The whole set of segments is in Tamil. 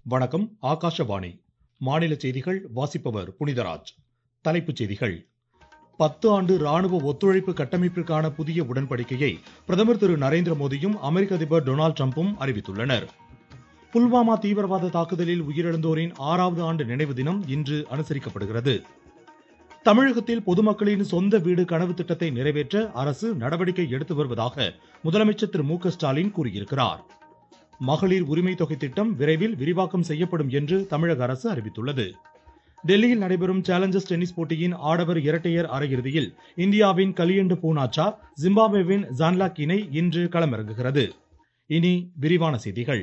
வணக்கம் ஆகாஷவாணி மாநில செய்திகள் வாசிப்பவர் புனிதராஜ் தலைப்புச் செய்திகள் பத்து ஆண்டு ராணுவ ஒத்துழைப்பு கட்டமைப்பிற்கான புதிய உடன்படிக்கையை பிரதமர் திரு நரேந்திர மோடியும் அமெரிக்க அதிபர் டொனால்டு டிரம்பும் அறிவித்துள்ளனர் புல்வாமா தீவிரவாத தாக்குதலில் உயிரிழந்தோரின் ஆறாவது ஆண்டு நினைவு தினம் இன்று அனுசரிக்கப்படுகிறது தமிழகத்தில் பொதுமக்களின் சொந்த வீடு கனவு திட்டத்தை நிறைவேற்ற அரசு நடவடிக்கை எடுத்து வருவதாக முதலமைச்சர் திரு மு க ஸ்டாலின் கூறியிருக்கிறார் மகளிர் உரிமை தொகை திட்டம் விரைவில் விரிவாக்கம் செய்யப்படும் என்று தமிழக அரசு அறிவித்துள்ளது டெல்லியில் நடைபெறும் சேலஞ்சர்ஸ் டென்னிஸ் போட்டியின் ஆடவர் இரட்டையர் அரையிறுதியில் இந்தியாவின் கலியண்டு பூனாச்சா ஜிம்பாப்வேவின் ஜான்லாக் இணை இன்று களமிறங்குகிறது இனி விரிவான செய்திகள்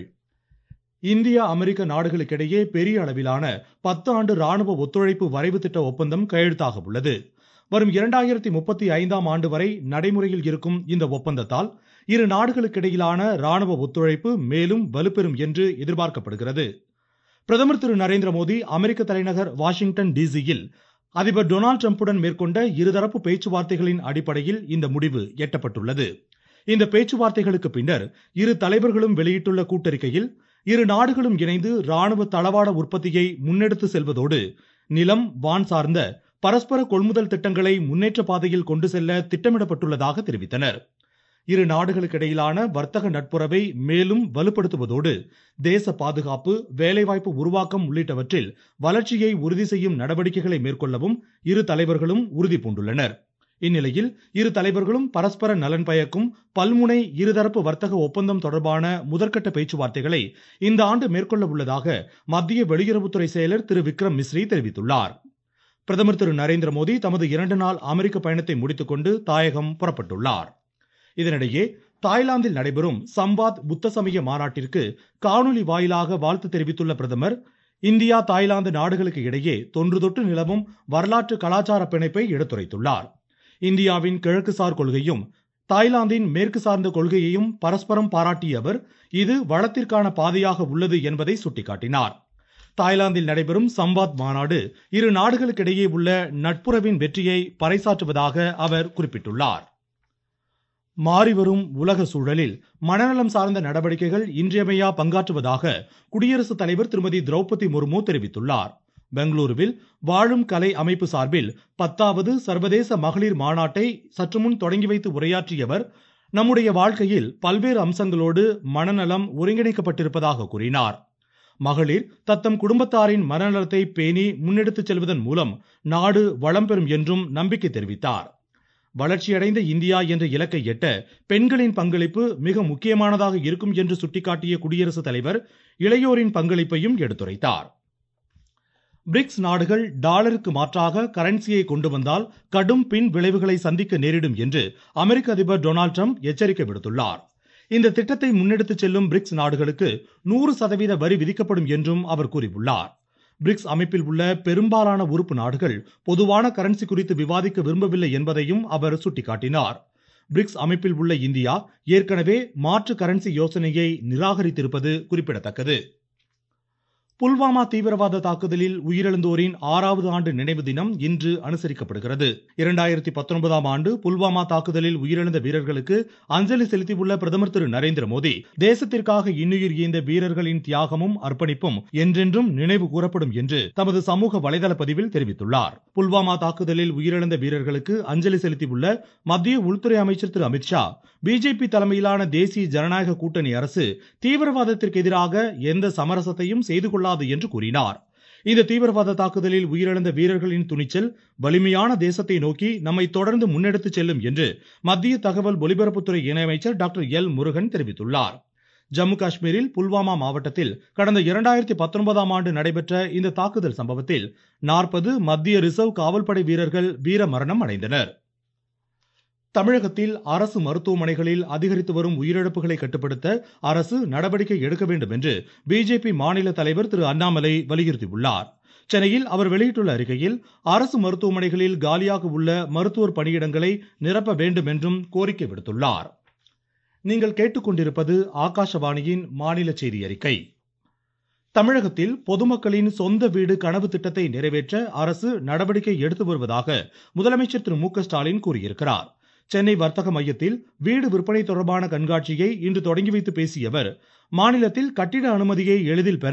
இந்தியா அமெரிக்க நாடுகளுக்கிடையே பெரிய அளவிலான பத்து ஆண்டு ராணுவ ஒத்துழைப்பு வரைவு திட்ட ஒப்பந்தம் கையெழுத்தாக உள்ளது வரும் இரண்டாயிரத்தி முப்பத்தி ஐந்தாம் ஆண்டு வரை நடைமுறையில் இருக்கும் இந்த ஒப்பந்தத்தால் இரு நாடுகளுக்கிடையிலான ராணுவ ஒத்துழைப்பு மேலும் வலுப்பெறும் என்று எதிர்பார்க்கப்படுகிறது பிரதமர் திரு நரேந்திர மோடி அமெரிக்க தலைநகர் வாஷிங்டன் டிசியில் அதிபர் டொனால்டு டிரம்புடன் மேற்கொண்ட இருதரப்பு பேச்சுவார்த்தைகளின் அடிப்படையில் இந்த முடிவு எட்டப்பட்டுள்ளது இந்த பேச்சுவார்த்தைகளுக்கு பின்னர் இரு தலைவர்களும் வெளியிட்டுள்ள கூட்டறிக்கையில் இரு நாடுகளும் இணைந்து ராணுவ தளவாட உற்பத்தியை முன்னெடுத்து செல்வதோடு நிலம் வான் சார்ந்த பரஸ்பர கொள்முதல் திட்டங்களை முன்னேற்ற பாதையில் கொண்டு செல்ல திட்டமிடப்பட்டுள்ளதாக தெரிவித்தனர் இரு நாடுகளுக்கிடையிலான வர்த்தக நட்புறவை மேலும் வலுப்படுத்துவதோடு தேச பாதுகாப்பு வேலைவாய்ப்பு உருவாக்கம் உள்ளிட்டவற்றில் வளர்ச்சியை உறுதி செய்யும் நடவடிக்கைகளை மேற்கொள்ளவும் இரு தலைவர்களும் உறுதி பூண்டுள்ளனர் இந்நிலையில் இரு தலைவர்களும் பரஸ்பர நலன் பயக்கும் பல்முனை இருதரப்பு வர்த்தக ஒப்பந்தம் தொடர்பான முதற்கட்ட பேச்சுவார்த்தைகளை இந்த ஆண்டு மேற்கொள்ள உள்ளதாக மத்திய வெளியுறவுத்துறை செயலர் திரு விக்ரம் மிஸ்ரி தெரிவித்துள்ளார் பிரதமர் திரு நரேந்திர மோடி தமது இரண்டு நாள் அமெரிக்க பயணத்தை முடித்துக்கொண்டு தாயகம் புறப்பட்டுள்ளார் இதனிடையே தாய்லாந்தில் நடைபெறும் சம்பாத் புத்த சமய மாநாட்டிற்கு காணொலி வாயிலாக வாழ்த்து தெரிவித்துள்ள பிரதமர் இந்தியா தாய்லாந்து நாடுகளுக்கு இடையே தொன்று தொட்டு நிலவும் வரலாற்று கலாச்சார பிணைப்பை எடுத்துரைத்துள்ளார் இந்தியாவின் கிழக்கு சார் கொள்கையும் தாய்லாந்தின் மேற்கு சார்ந்த கொள்கையையும் பரஸ்பரம் பாராட்டிய அவர் இது வளத்திற்கான பாதையாக உள்ளது என்பதை சுட்டிக்காட்டினார் தாய்லாந்தில் நடைபெறும் சம்பாத் மாநாடு இரு நாடுகளுக்கிடையே உள்ள நட்புறவின் வெற்றியை பறைசாற்றுவதாக அவர் குறிப்பிட்டுள்ளார் மாறிவரும் உலக சூழலில் மனநலம் சார்ந்த நடவடிக்கைகள் இன்றியமையா பங்காற்றுவதாக குடியரசுத் தலைவர் திருமதி திரௌபதி முர்மு தெரிவித்துள்ளார் பெங்களூருவில் வாழும் கலை அமைப்பு சார்பில் பத்தாவது சர்வதேச மகளிர் மாநாட்டை சற்று முன் தொடங்கி வைத்து உரையாற்றிய அவர் நம்முடைய வாழ்க்கையில் பல்வேறு அம்சங்களோடு மனநலம் ஒருங்கிணைக்கப்பட்டிருப்பதாக கூறினார் மகளிர் தத்தம் குடும்பத்தாரின் மனநலத்தை பேணி முன்னெடுத்துச் செல்வதன் மூலம் நாடு வளம் பெறும் என்றும் நம்பிக்கை தெரிவித்தார் வளர்ச்சியடைந்த இந்தியா என்ற இலக்கை எட்ட பெண்களின் பங்களிப்பு மிக முக்கியமானதாக இருக்கும் என்று சுட்டிக்காட்டிய குடியரசுத் தலைவர் இளையோரின் பங்களிப்பையும் எடுத்துரைத்தார் பிரிக்ஸ் நாடுகள் டாலருக்கு மாற்றாக கரன்சியை கொண்டு வந்தால் கடும் பின் விளைவுகளை சந்திக்க நேரிடும் என்று அமெரிக்க அதிபர் டொனால்டு ட்ரம்ப் எச்சரிக்கை விடுத்துள்ளார் இந்த திட்டத்தை முன்னெடுத்துச் செல்லும் பிரிக்ஸ் நாடுகளுக்கு நூறு சதவீத வரி விதிக்கப்படும் என்றும் அவர் கூறியுள்ளார் பிரிக்ஸ் அமைப்பில் உள்ள பெரும்பாலான உறுப்பு நாடுகள் பொதுவான கரன்சி குறித்து விவாதிக்க விரும்பவில்லை என்பதையும் அவர் சுட்டிக்காட்டினார் பிரிக்ஸ் அமைப்பில் உள்ள இந்தியா ஏற்கனவே மாற்று கரன்சி யோசனையை நிராகரித்திருப்பது குறிப்பிடத்தக்கது புல்வாமா தீவிரவாத தாக்குதலில் உயிரிழந்தோரின் ஆறாவது ஆண்டு நினைவு தினம் இன்று அனுசரிக்கப்படுகிறது இரண்டாயிரத்தி பத்தொன்பதாம் ஆண்டு புல்வாமா தாக்குதலில் உயிரிழந்த வீரர்களுக்கு அஞ்சலி செலுத்தியுள்ள பிரதமர் திரு நரேந்திர மோடி தேசத்திற்காக இன்னுயிர் ஈந்த வீரர்களின் தியாகமும் அர்ப்பணிப்பும் என்றென்றும் நினைவு கூறப்படும் என்று தமது சமூக வலைதள பதிவில் தெரிவித்துள்ளார் புல்வாமா தாக்குதலில் உயிரிழந்த வீரர்களுக்கு அஞ்சலி செலுத்தியுள்ள மத்திய உள்துறை அமைச்சர் திரு அமித்ஷா பிஜேபி தலைமையிலான தேசிய ஜனநாயக கூட்டணி அரசு தீவிரவாதத்திற்கு எதிராக எந்த சமரசத்தையும் செய்து கொள்ளாது என்று கூறினார் இந்த தீவிரவாத தாக்குதலில் உயிரிழந்த வீரர்களின் துணிச்சல் வலிமையான தேசத்தை நோக்கி நம்மை தொடர்ந்து முன்னெடுத்துச் செல்லும் என்று மத்திய தகவல் ஒலிபரப்புத்துறை இணையமைச்சர் டாக்டர் எல் முருகன் தெரிவித்துள்ளார் ஜம்மு காஷ்மீரில் புல்வாமா மாவட்டத்தில் கடந்த இரண்டாயிரத்தி பத்தொன்பதாம் ஆண்டு நடைபெற்ற இந்த தாக்குதல் சம்பவத்தில் நாற்பது மத்திய ரிசர்வ் காவல்படை வீரர்கள் வீர மரணம் அடைந்தனர் தமிழகத்தில் அரசு மருத்துவமனைகளில் அதிகரித்து வரும் உயிரிழப்புகளை கட்டுப்படுத்த அரசு நடவடிக்கை எடுக்க வேண்டும் என்று பிஜேபி மாநில தலைவர் திரு அண்ணாமலை வலியுறுத்தியுள்ளார் சென்னையில் அவர் வெளியிட்டுள்ள அறிக்கையில் அரசு மருத்துவமனைகளில் காலியாக உள்ள மருத்துவர் பணியிடங்களை நிரப்ப வேண்டும் என்றும் கோரிக்கை விடுத்துள்ளார் நீங்கள் கேட்டுக்கொண்டிருப்பது ஆகாஷவாணியின் மாநில செய்தி அறிக்கை தமிழகத்தில் பொதுமக்களின் சொந்த வீடு கனவு திட்டத்தை நிறைவேற்ற அரசு நடவடிக்கை எடுத்து வருவதாக முதலமைச்சர் திரு மு க ஸ்டாலின் கூறியிருக்கிறார் சென்னை வர்த்தக மையத்தில் வீடு விற்பனை தொடர்பான கண்காட்சியை இன்று தொடங்கி வைத்து பேசிய அவர் மாநிலத்தில் கட்டிட அனுமதியை எளிதில் பெற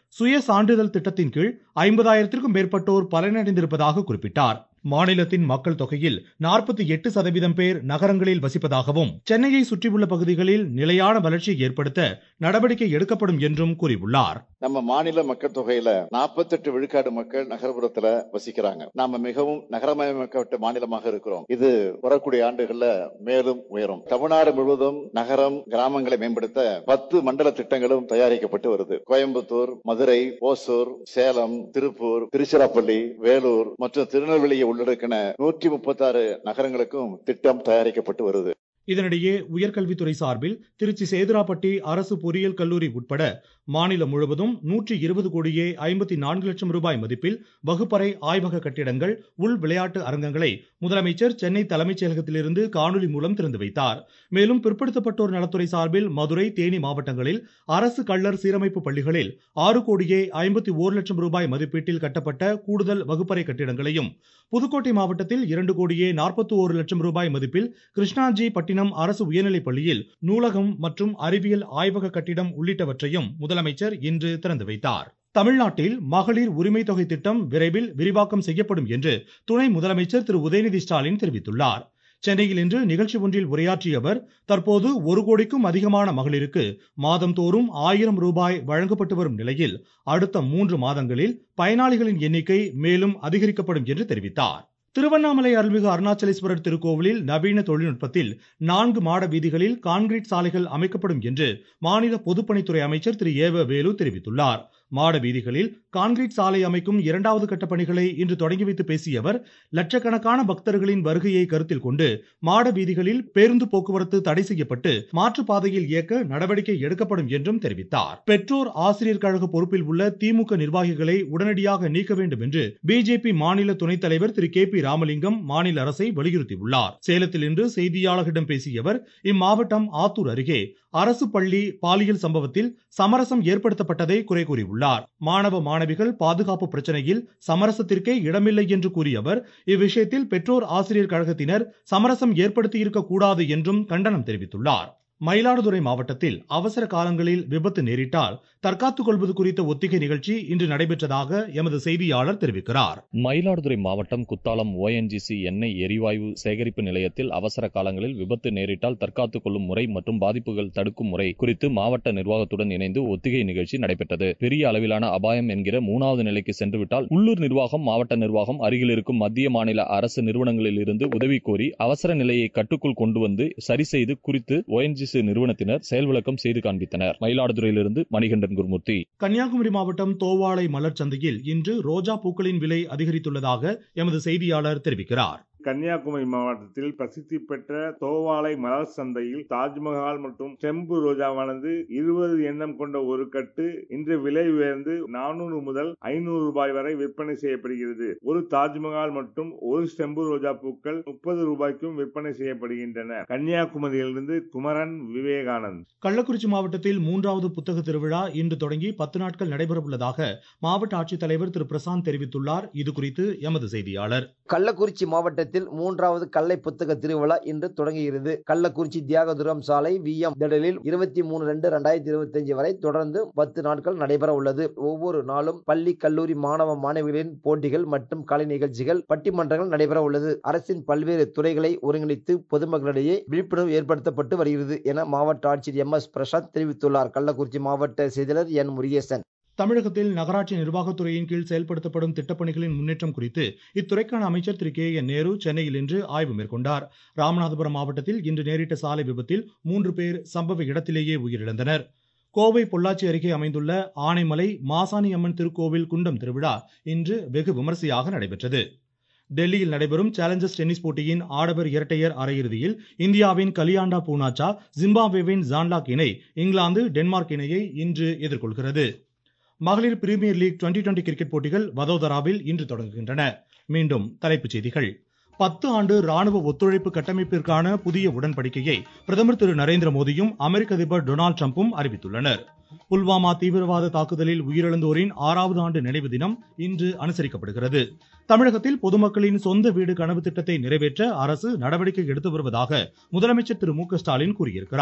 சுய சான்றிதழ் திட்டத்தின் கீழ் ஐம்பதாயிரத்திற்கும் மேற்பட்டோர் பலனடைந்திருப்பதாக குறிப்பிட்டார் மாநிலத்தின் மக்கள் தொகையில் நாற்பத்தி எட்டு சதவீதம் பேர் நகரங்களில் வசிப்பதாகவும் சென்னையை சுற்றியுள்ள பகுதிகளில் நிலையான வளர்ச்சியை ஏற்படுத்த நடவடிக்கை எடுக்கப்படும் என்றும் கூறியுள்ளார் நம்ம மாநில மக்கள் தொகையில நாற்பத்தெட்டு விழுக்காடு மக்கள் நகர்ப்புறத்துல வசிக்கிறாங்க நாம மிகவும் நகரமயமாக்கப்பட்ட மாநிலமாக இருக்கிறோம் இது வரக்கூடிய ஆண்டுகள்ல மேலும் உயரும் தமிழ்நாடு முழுவதும் நகரம் கிராமங்களை மேம்படுத்த பத்து மண்டல திட்டங்களும் தயாரிக்கப்பட்டு வருது கோயம்புத்தூர் மதுரை ஓசூர் சேலம் திருப்பூர் திருச்சிராப்பள்ளி வேலூர் மற்றும் திருநெல்வேலியை உள்ளடக்கின நூற்றி முப்பத்தி ஆறு நகரங்களுக்கும் திட்டம் தயாரிக்கப்பட்டு வருது இதனிடையே உயர்கல்வித்துறை சார்பில் திருச்சி சேதுராப்பட்டி அரசு பொறியியல் கல்லூரி உட்பட மாநிலம் முழுவதும் நூற்றி இருபது கோடியே ஐம்பத்தி நான்கு லட்சம் ரூபாய் மதிப்பில் வகுப்பறை ஆய்வக கட்டிடங்கள் உள் விளையாட்டு அரங்கங்களை முதலமைச்சர் சென்னை தலைமைச் செயலகத்திலிருந்து காணொலி மூலம் திறந்து வைத்தார் மேலும் பிற்படுத்தப்பட்டோர் நலத்துறை சார்பில் மதுரை தேனி மாவட்டங்களில் அரசு கள்ளர் சீரமைப்பு பள்ளிகளில் ஆறு கோடியே ஐம்பத்தி ஓரு லட்சம் ரூபாய் மதிப்பீட்டில் கட்டப்பட்ட கூடுதல் வகுப்பறை கட்டிடங்களையும் புதுக்கோட்டை மாவட்டத்தில் இரண்டு கோடியே நாற்பத்தி ஓரு லட்சம் ரூபாய் மதிப்பில் கிருஷ்ணாஜி பட்டினம் அரசு உயர்நிலைப் பள்ளியில் நூலகம் மற்றும் அறிவியல் ஆய்வக கட்டிடம் உள்ளிட்டவற்றையும் முதலமைச்சர் இன்று திறந்து வைத்தார் தமிழ்நாட்டில் மகளிர் உரிமை தொகை திட்டம் விரைவில் விரிவாக்கம் செய்யப்படும் என்று துணை முதலமைச்சர் திரு உதயநிதி ஸ்டாலின் தெரிவித்துள்ளார் சென்னையில் இன்று நிகழ்ச்சி ஒன்றில் உரையாற்றிய அவர் தற்போது ஒரு கோடிக்கும் அதிகமான மகளிருக்கு மாதந்தோறும் ஆயிரம் ரூபாய் வழங்கப்பட்டு வரும் நிலையில் அடுத்த மூன்று மாதங்களில் பயனாளிகளின் எண்ணிக்கை மேலும் அதிகரிக்கப்படும் என்று தெரிவித்தார் திருவண்ணாமலை அருள்மிகு அருணாச்சலேஸ்வரர் திருக்கோவிலில் நவீன தொழில்நுட்பத்தில் நான்கு மாட வீதிகளில் கான்கிரீட் சாலைகள் அமைக்கப்படும் என்று மாநில பொதுப்பணித்துறை அமைச்சர் திரு ஏவ வேலு தெரிவித்துள்ளார் மாட வீதிகளில் கான்கிரீட் சாலை அமைக்கும் இரண்டாவது கட்ட பணிகளை இன்று தொடங்கி வைத்து பேசிய அவர் லட்சக்கணக்கான பக்தர்களின் வருகையை கருத்தில் கொண்டு மாட வீதிகளில் பேருந்து போக்குவரத்து தடை செய்யப்பட்டு மாற்று பாதையில் இயக்க நடவடிக்கை எடுக்கப்படும் என்றும் தெரிவித்தார் பெற்றோர் ஆசிரியர் கழக பொறுப்பில் உள்ள திமுக நிர்வாகிகளை உடனடியாக நீக்க வேண்டும் என்று பிஜேபி மாநில துணைத் தலைவர் திரு கே பி ராமலிங்கம் மாநில அரசை வலியுறுத்தியுள்ளார் சேலத்தில் இன்று செய்தியாளர்களிடம் பேசிய அவர் இம்மாவட்டம் ஆத்தூர் அருகே அரசு பள்ளி பாலியல் சம்பவத்தில் சமரசம் ஏற்படுத்தப்பட்டதை குறை கூறியுள்ளார் மாணவ மாணவிகள் பாதுகாப்பு பிரச்சனையில் சமரசத்திற்கே இடமில்லை என்று கூறிய அவர் இவ்விஷயத்தில் பெற்றோர் ஆசிரியர் கழகத்தினர் சமரசம் ஏற்படுத்தியிருக்க கூடாது என்றும் கண்டனம் தெரிவித்துள்ளார் மயிலாடுதுறை மாவட்டத்தில் அவசர காலங்களில் விபத்து நேரிட்டால் தற்காத்துக் கொள்வது குறித்த ஒத்திகை நிகழ்ச்சி இன்று நடைபெற்றதாக எமது செய்தியாளர் தெரிவிக்கிறார் மயிலாடுதுறை மாவட்டம் குத்தாலம் ஓஎன்ஜிசி எண்ணெய் எரிவாயு சேகரிப்பு நிலையத்தில் அவசர காலங்களில் விபத்து நேரிட்டால் தற்காத்துக் கொள்ளும் முறை மற்றும் பாதிப்புகள் தடுக்கும் முறை குறித்து மாவட்ட நிர்வாகத்துடன் இணைந்து ஒத்திகை நிகழ்ச்சி நடைபெற்றது பெரிய அளவிலான அபாயம் என்கிற மூணாவது நிலைக்கு சென்றுவிட்டால் உள்ளூர் நிர்வாகம் மாவட்ட நிர்வாகம் அருகில் இருக்கும் மத்திய மாநில அரசு நிறுவனங்களில் இருந்து உதவி கோரி அவசர நிலையை கட்டுக்குள் கொண்டு வந்து சரி செய்து குறித்து ஓஎன்ஜிசி நிறுவனத்தினர் செயல்விளக்கம் செய்து காண்பித்தனர் மயிலாடுதுறையிலிருந்து மணிகண்டன் குருமூர்த்தி கன்னியாகுமரி மாவட்டம் தோவாளை மலர் சந்தையில் இன்று ரோஜா பூக்களின் விலை அதிகரித்துள்ளதாக எமது செய்தியாளர் தெரிவிக்கிறார் கன்னியாகுமரி மாவட்டத்தில் பிரசித்தி பெற்ற தோவாளை மலர் சந்தையில் தாஜ்மஹால் மற்றும் செம்பு ரோஜாவானது இருபது எண்ணம் கொண்ட ஒரு கட்டு இன்று விலை உயர்ந்து நானூறு முதல் ஐநூறு ரூபாய் வரை விற்பனை செய்யப்படுகிறது ஒரு தாஜ்மஹால் மற்றும் ஒரு செம்பு ரோஜா பூக்கள் முப்பது ரூபாய்க்கும் விற்பனை செய்யப்படுகின்றன கன்னியாகுமரியிலிருந்து குமரன் விவேகானந்த் கள்ளக்குறிச்சி மாவட்டத்தில் மூன்றாவது புத்தக திருவிழா இன்று தொடங்கி பத்து நாட்கள் நடைபெறவுள்ளதாக மாவட்ட ஆட்சித்தலைவர் திரு பிரசாந்த் தெரிவித்துள்ளார் இது குறித்து எமது செய்தியாளர் கள்ளக்குறிச்சி மாவட்டத்தில் மூன்றாவது கல்லை புத்தக திருவிழா இன்று தொடங்குகிறது கள்ளக்குறிச்சி தியாகதுரம் சாலை வி எம் திடலில் இருபத்தி மூணு ரெண்டு ரெண்டாயிரத்தி இருபத்தி அஞ்சு வரை தொடர்ந்து பத்து நாட்கள் நடைபெற உள்ளது ஒவ்வொரு நாளும் பள்ளி கல்லூரி மாணவ மாணவிகளின் போட்டிகள் மற்றும் கலை நிகழ்ச்சிகள் பட்டிமன்றங்கள் நடைபெற உள்ளது அரசின் பல்வேறு துறைகளை ஒருங்கிணைத்து பொதுமக்களிடையே விழிப்புணர்வு ஏற்படுத்தப்பட்டு வருகிறது என மாவட்ட ஆட்சியர் எம் எஸ் பிரசாந்த் தெரிவித்துள்ளார் கள்ளக்குறிச்சி மாவட்ட செயலர் என் முருகேசன் தமிழகத்தில் நகராட்சி நிர்வாகத்துறையின் கீழ் செயல்படுத்தப்படும் திட்டப்பணிகளின் முன்னேற்றம் குறித்து இத்துறைக்கான அமைச்சர் திரு கே என் நேரு சென்னையில் இன்று ஆய்வு மேற்கொண்டார் ராமநாதபுரம் மாவட்டத்தில் இன்று நேரிட்ட சாலை விபத்தில் மூன்று பேர் சம்பவ இடத்திலேயே உயிரிழந்தனர் கோவை பொள்ளாச்சி அருகே அமைந்துள்ள ஆனைமலை மாசாணி அம்மன் திருக்கோவில் குண்டம் திருவிழா இன்று வெகு விமரிசையாக நடைபெற்றது டெல்லியில் நடைபெறும் சேலஞ்சர்ஸ் டென்னிஸ் போட்டியின் ஆடவர் இரட்டையர் அரையிறுதியில் இந்தியாவின் கலியாண்டா பூனாச்சா ஜிம்பாப்வேவின் ஜான்லாக் இணை இங்கிலாந்து டென்மார்க் இணையை இன்று எதிர்கொள்கிறது மகளிர் premier league twenty twenty cricket போட்டிகள் வதோதராவில் இன்று தொடங்குகின்றன மீண்டும் தலைப்புச் செய்திகள் பத்து ஆண்டு ராணுவ ஒத்துழைப்பு கட்டமைப்பிற்கான புதிய உடன்படிக்கையை பிரதமர் திரு நரேந்திர மோடியும் அமெரிக்க அதிபர் டொனால்டு டிரம்பும் அறிவித்துள்ளனர் புல்வாமா தீவிரவாத தாக்குதலில் உயிரிழந்தோரின் ஆறாவது ஆண்டு நினைவு தினம் இன்று அனுசரிக்கப்படுகிறது தமிழகத்தில் பொதுமக்களின் சொந்த வீடு கனவு திட்டத்தை நிறைவேற்ற அரசு நடவடிக்கை எடுத்து வருவதாக முதலமைச்சர் திரு மு க ஸ்டாலின் கூறியிருக்கிறார்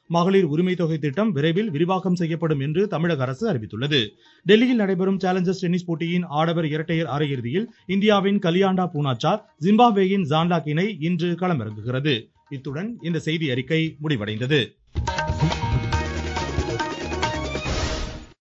மகளிர் உரிமை தொகை திட்டம் விரைவில் விரிவாக்கம் செய்யப்படும் என்று தமிழக அரசு அறிவித்துள்ளது டெல்லியில் நடைபெறும் சேலஞ்சர்ஸ் டென்னிஸ் போட்டியின் ஆடவர் இரட்டையர் அரையிறுதியில் இந்தியாவின் கலியாண்டா பூனாச்சா ஜிம்பாப்வேயின் ஜான்லாக் இணை இன்று களமிறங்குகிறது இத்துடன் இந்த செய்தி அறிக்கை முடிவடைந்தது